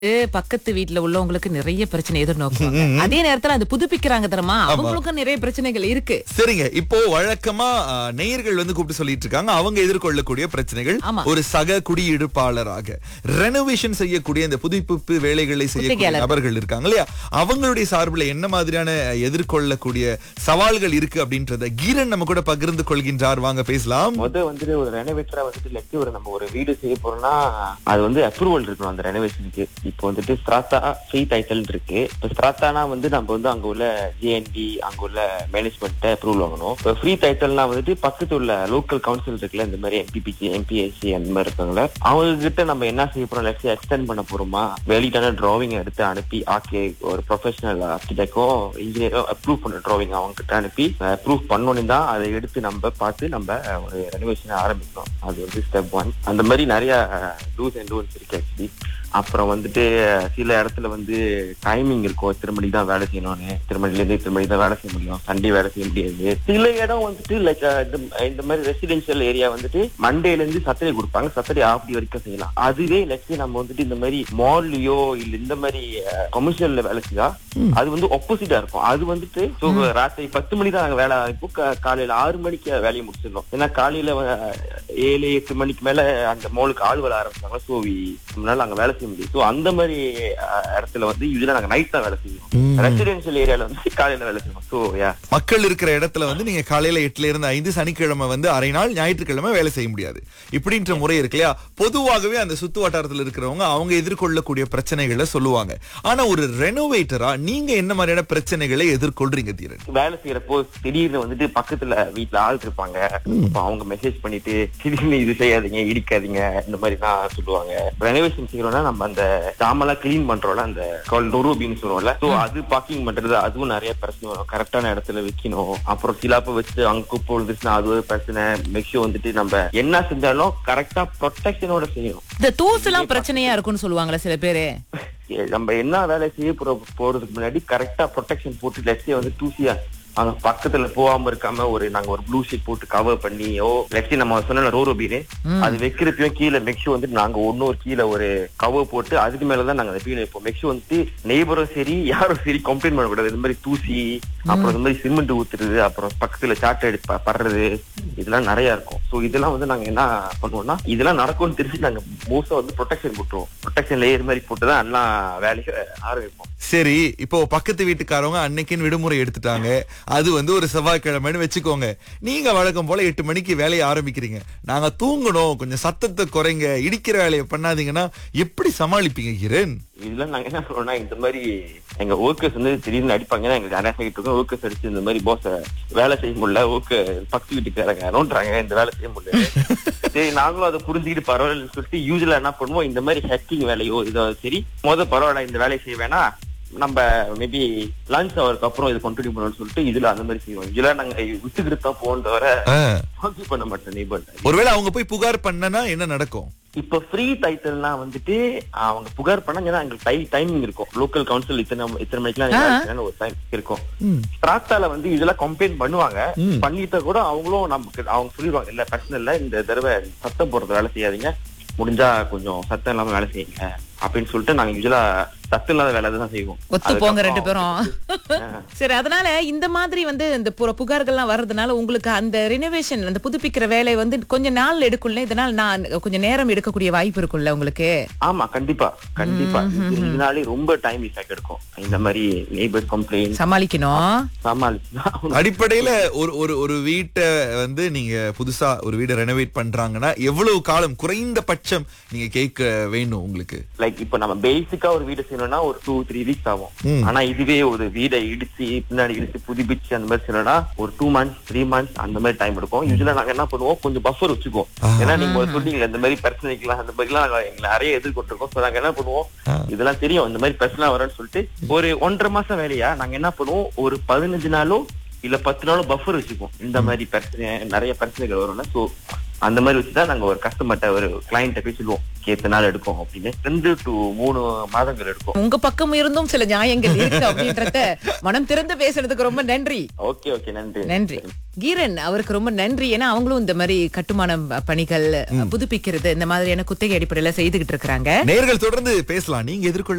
பக்கத்து வீட்ல உள்ளவங்களுக்கு நிறைய பிரச்சனை எதிர்நோக்குவாங்க அதே நேரத்துல அது புதுப்பிக்கிறாங்க தெரியுமா அவங்களுக்கும் நிறைய பிரச்சனைகள் இருக்கு சரிங்க இப்போ வழக்கமா ஆ, நேயர்கள் வந்து கூப்பிட்டு சொல்லிட்டு இருக்காங்க அவங்க எதிர்கொள்ளக்கூடிய பிரச்சனைகள் ஆமா. ஒரு சக குடியிருப்பாளராக ரெனோவேஷன் செய்யக்கூடிய இந்த புதுப்பிப்பு வேலைகளை செய்யக்கூடிய குத்தகையாளர். நபர்கள் இருக்காங்க இல்லையா அவங்களுடைய சார்பில் என்ன மாதிரியான எதிர்கொள்ளக்கூடிய சவால்கள் இருக்கு அப்படின்றத கீரன் நம்ம கூட பகிர்ந்து கொள்கின்றார் வாங்க பேசலாம் முத வந்துட்டு ஒரு ரெனோவேட்டரா வந்துட்டு லட்சி ஒரு நம்ம ஒரு வீடு செய்ய போறோம்னா அது வந்து அப்ரூவல் இருக்கணும் அந்த ரெனோவேஷனுக்கு இப்போ வந்துட்டு ஸ்ட்ராத்தா ஃப்ரீ டைட்டில் இருக்கு இப்போ ஸ்ட்ராத்தானா வந்து நம்ம வந்து அங்க உள்ள ஜிஎன்டி அங்க உள்ள மேனேஜ்மெண்ட் அப்ரூவல் வாங்கணும் இப்போ ஃப்ரீ டைட்டில்னா வந்துட்டு பக்கத்து உள்ள லோக்கல் கவுன்சில் இருக்குல்ல இந்த மாதிரி எம்பிபிசி எம்பிஎஸ்சி அந்த மாதிரி இருக்காங்களா அவங்க கிட்ட நம்ம என்ன செய்ய போறோம் லட்சி எக்ஸ்டெண்ட் பண்ண போறோமா வெளியிட்டான டிராவிங் எடுத்து அனுப்பி ஆக்கே ஒரு ப்ரொஃபஷனல் ஆர்கிடெக்டோ இன்ஜினியரோ அப்ரூவ் பண்ண டிராவிங் அவங்க கிட்ட அனுப்பி அப்ரூவ் பண்ணோன்னு தான் அதை எடுத்து நம்ம பார்த்து நம்ம ஒரு ரெனோவேஷன் ஆரம்பிக்கணும் அது வந்து ஸ்டெப் ஒன் அந்த மாதிரி நிறைய டூஸ் அண்ட் டூன்ஸ் இருக்கு ஆக்சுவலி அப்புறம் வந்துட்டு சில இடத்துல வந்து டைமிங் இருக்கும் திருமணி தான் வேலை செய்யணும்னு திருமணில இருந்து திருமணி தான் வேலை செய்ய முடியும் சண்டே வேலை செய்ய முடியாது சில இடம் வந்துட்டு லைக் இந்த மாதிரி ரெசிடென்ஷியல் ஏரியா வந்துட்டு மண்டேல இருந்து சட்டர்டே கொடுப்பாங்க சட்டர்டே ஆஃப்டி வரைக்கும் செய்யலாம் அதுவே லட்சம் நம்ம வந்துட்டு இந்த மாதிரி மால்லயோ இல்ல இந்த மாதிரி கமர்ஷியல்ல வேலை செஞ்சா அது வந்து ஒப்போசிட்டா இருக்கும் அது வந்துட்டு so, ராத்திரி பத்து மணி தான் நாங்க வேலை இப்போ கா- காலையில ஆறு மணிக்கு வேலையை முடிச்சிடணும் ஏன்னா காலையில அஹ், ஏழு எட்டு மணிக்கு மேல அந்த மாலுக்கு ஆள் வர ஆரம்பிச்சாங்க ஸோ நம்மளால அங்க வேலை செய்ய முடியும் ஸோ அந்த மாதிரி அஹ், இடத்துல வந்து இதுல நாங்க நைட் தான் வேலை செய்யணும் ரெசிடென்ஷியல் ஏரியால வந்து காலையில வேலை செய்யணும் ஸோ யா மக்கள் இருக்கிற இடத்துல வந்து நீங்க காலையில எட்டுல இருந்து ஐந்து சனிக்கிழமை வந்து அரை நாள் ஞாயிற்றுக்கிழமை வேலை செய்ய முடியாது இப்படின்ற முறை இருக்கு இல்லையா பொதுவாகவே அந்த சுத்து வட்டாரத்துல இருக்கிறவங்க அவங்க எதிர்கொள்ளக்கூடிய பிரச்சனைகளை சொல்லுவாங்க ஆனா ஒரு ரெனோவேட்டரா நீங்க என்ன மாதிரியான பிரச்சனைகளை எதிர்கொள்றீங்க தீரன் வேலை செய்யறப்போ திடீர்னு வந்துட்டு பக்கத்துல வீட்ல ஆள் இருப்பாங்க அப்ப அவங்க மெசேஜ் பண்ணிட்டு திடீர்னு இது செய்யாதீங்க இடிக்காதீங்க இந்த மாதிரி தான் சொல்லுவாங்க ரெனோவேஷன் செய்யறோம்னா நம்ம அந்த ஜாமெல்லாம் கிளீன் பண்றோம்ல அந்த கால் டொரோபின்னு சொல்லுவோம்ல சோ அது பார்க்கிங் பண்றது அதுவும் நிறைய பிரச்சனை வரும் கரெக்டான இடத்துல வைக்கணும் அப்புறம் சிலாப்ப வச்சு அங்க குப்பை விழுந்துச்சுன்னா அது ஒரு பிரச்சனை மெக்ஷோ வந்துட்டு நம்ம என்ன செஞ்சாலும் கரெக்டா ப்ரொடெக்ஷனோட செய்யணும் இந்த தூசு எல்லாம் பிரச்சனையா இருக்கும்னு சொல்லுவாங்களே சில பேரு நம்ம என்ன வேலை செய்ய போற போறதுக்கு முன்னாடி கரெக்டா ப்ரொடெக்ஷன் போட்டு லட்சியம் வந்து தூசியா அங்க பக்கத்துல போகாம இருக்காம ஒரு நாங்க ஒரு ப்ளூ ஷீட் போட்டு கவர் பண்ணி ஓ லட்சி நம்ம சொன்ன ரோரோ பீரு அது வைக்கிறப்பையும் கீழே மெக்ஷு வந்து நாங்க ஒன்னொரு கீழே ஒரு கவர் போட்டு அதுக்கு மேலதான் நாங்க அந்த பீனை வைப்போம் மெக்ஷு வந்துட்டு நெய்பரும் சரி யாரும் சரி கம்ப்ளைண்ட் பண்ணக்கூடாது இந்த மாதிரி தூசி அப்புறம் இந்த மாதிரி சிமெண்ட் ஊத்துறது அப்புறம் பக்கத்துல சாட்டை எடுத்து ப- படுறது இதெல்லாம் நிறைய இருக்கும் சோ இதெல்லாம் வந்து நாங்க என்ன பண்ணுவோம்னா இதெல்லாம் நடக்கும்னு தெரிஞ்சு நாங்க மோஸ்டா வந்து ப்ரொடெக்ஷன் போட்டுருவோம் ப்ரொடெக்ஷன் லேயர் மாதிரி போட்டுதான் எல்லாம் வேலையை ஆரம்பிப்போம் சரி இப்போ பக்கத்து வீட்டுக்காரவங்க அன்னைக்குன்னு விடுமுறை எடுத்துட்டாங்க அது வந்து ஒரு செவ்வாய்க்கிழமைன்னு வச்சுக்கோங்க நீங்க வழக்கம் போல எட்டு மணிக்கு வேலையை ஆரம்பிக்கிறீங்க நாங்க தூங்கணும் கொஞ்சம் சத்தத்தை குறைங்க இடிக்கிற வேலையை பண்ணாதீங்கன்னா எப்படி சமாளிப்பீங்க கிரண் இதெல்லாம் நாங்க என்ன சொல்றோம்னா இந்த மாதிரி எங்க ஒர்க்கர்ஸ் வந்து திடீர்னு அடிப்பாங்க ஏன்னா எங்களுக்கு நிறைய சைட்டு இருக்கும் ஒர்க்கர்ஸ் அடிச்சு இந்த மாதிரி போஸ வேலை செய்ய முடியல ஒர்க்கு பக்கத்து வீட்டுக்காரங்க நோண்டுறாங்க இந்த வேலை செய்ய முடியல சரி நாங்களும் அதை புரிஞ்சுக்கிட்டு பரவாயில்லன்னு சொல்லிட்டு யூஸ்வலா என்ன பண்ணுவோம் இந்த மாதிரி ஹேக்கிங் வேலையோ இதோ சரி முத பரவாயில்ல இந்த வேலையை செய்ய வேணாம் நம்ம மேபி லஞ்ச் அவருக்கு அப்புறம் இது கண்டினியூ பண்ணணும்னு சொல்லிட்டு இதுல அந்த மாதிரி செய்வோம் இதுல நாங்க விட்டுக்கிட்டு தான் போவோம் தவிர ஆ. பாக்கி பண்ண மாட்டோம் நெய்பர் ஒருவேளை அவங்க போய் புகார் பண்ணனா என்ன நடக்கும் இப்ப ஃப்ரீ டைட்டில்னா வந்துட்டு அவங்க புகார் பண்ணாங்கன்னா எங்களுக்கு டை டைமிங் இருக்கும் லோக்கல் கவுன்சில் இத்தனை இத்தனை மணிக்கெல்லாம் நீங்க வேலை செய்யணும்னு ஒரு டைம் இருக்கும் ஸ்ட்ராத்தால வந்து இதெல்லாம் கம்ப்ளைண்ட் பண்ணுவாங்க பண்ணிட்டா கூட அவங்களும் நமக்கு அவங்க சொல்லிடுவாங்க இல்ல பிரச்சனை இல்ல இந்த தடவை சத்தம் போடுறது வேலை செய்யாதீங்க முடிஞ்சா கொஞ்சம் சத்தம் இல்லாம வேலை செய்யுங்க அப்படின்னு சொல்லிட்டு நாங்க யூஸ்வலா சத்தம் இல்லாத வேலை தான் செய்வோம் ஒத்து போங்க ரெண்டு அதுக்கப்புறம் பேரும் சரி அதனால இந்த மாதிரி வந்து இந்த புற புகார்கள்லாம் வர்றதுனால உங்களுக்கு அந்த ரினோவேஷன் அந்த புதுப்பிக்கிற வேலை வந்து கொஞ்ச நாள் எடுக்கும்ல இதனால நான் கொஞ்சம் நேரம் எடுக்கக்கூடிய வாய்ப்பு இருக்கும்ல உங்களுக்கு ஆமா கண்டிப்பா கண்டிப்பா இது- இதனாலே ரொம்ப டைம் இஃபெக்ட் எடுக்கும் இந்த மாதிரி நெய்பர் கம்ப்ளைண்ட் சமாளிக்கணும் சமாளிச்சுதான் அடிப்படையில ஒரு ஒரு ஒரு வீட்டை வந்து நீங்க புதுசா ஒரு வீடை ரெனோவேட் பண்றாங்கன்னா எவ்வளவு காலம் குறைந்தபட்சம் நீங்க கேட்க வேணும் உங்களுக்கு லைக் இப்ப நம்ம பேசிக்கா ஒரு வீடு செய்யணும்னா ஒரு டூ த்ரீ வீக்ஸ் ஆகும் ம். ஆனா இதுவே ஒரு வீடை இடிச்சு பின்னாடி இடிச்சு புதுப்பிச்சு அந்த மாதிரி செய்யணும்னா ஒரு டூ மந்த்ஸ் த்ரீ மந்த்ஸ் அந்த மாதிரி டைம் எடுக்கும் யூஸ்வலா நாங்க என்ன பண்ணுவோம் கொஞ்சம் பஃபர் வச்சுக்குவோம் ஏன்னா நீங்க ஒரு சொல்றீங்களா இந்த மாதிரி பிரச்சனைக்கெல்லாம் அந்த மாதிரி எல்லாம் நாங்க எங்களை நிறைய எதிர்கொண்டிருக்கோம் சோ நாங்க என்ன பண்ணுவோம் இதெல்லாம் தெரியும் இந்த மாதிரி பிரச்சனை வரும்னு சொல்லிட்டு ஒரு ஒன்றரை மாசம் வேலையா நாங்க என்ன பண்ணுவோம் ஒரு பதினஞ்சு நாளோ இல்ல பத்து நாளோ பஃபர் வச்சுக்குவோம் இந்த மாதிரி பிரச்சனை நிறைய பிரச்சனைகள் வரும்ல சோ அந்த மாதிரி வச்சுதான் நாங்க ஒரு கஸ்டமர்ட்ட ஒரு கிளைண்ட்ட போய் சொல்லுவோம் எத்தனை நாள் எடுக்கும் அப்படின்னு ரெண்டு டு மூணு மாதங்கள் எடுக்கும் உங்க பக்கம் இருந்தும் சில நியாயங்கள் இருக்கு அப்படின்றத மனம் திறந்து பேசுறதுக்கு ரொம்ப நன்றி ஓகே ஓகே நன்றி நன்றி கீரன் அவருக்கு ரொம்ப நன்றி ஏன்னா அவங்களும் இந்த மாதிரி கட்டுமான பணிகள் புதுப்பிக்கிறது இந்த மாதிரியான குத்தகை அடிப்படையில செய்துகிட்டு இருக்கிறாங்க நேர்கள் தொடர்ந்து பேசலாம் நீங்க எதிர்கொள்ள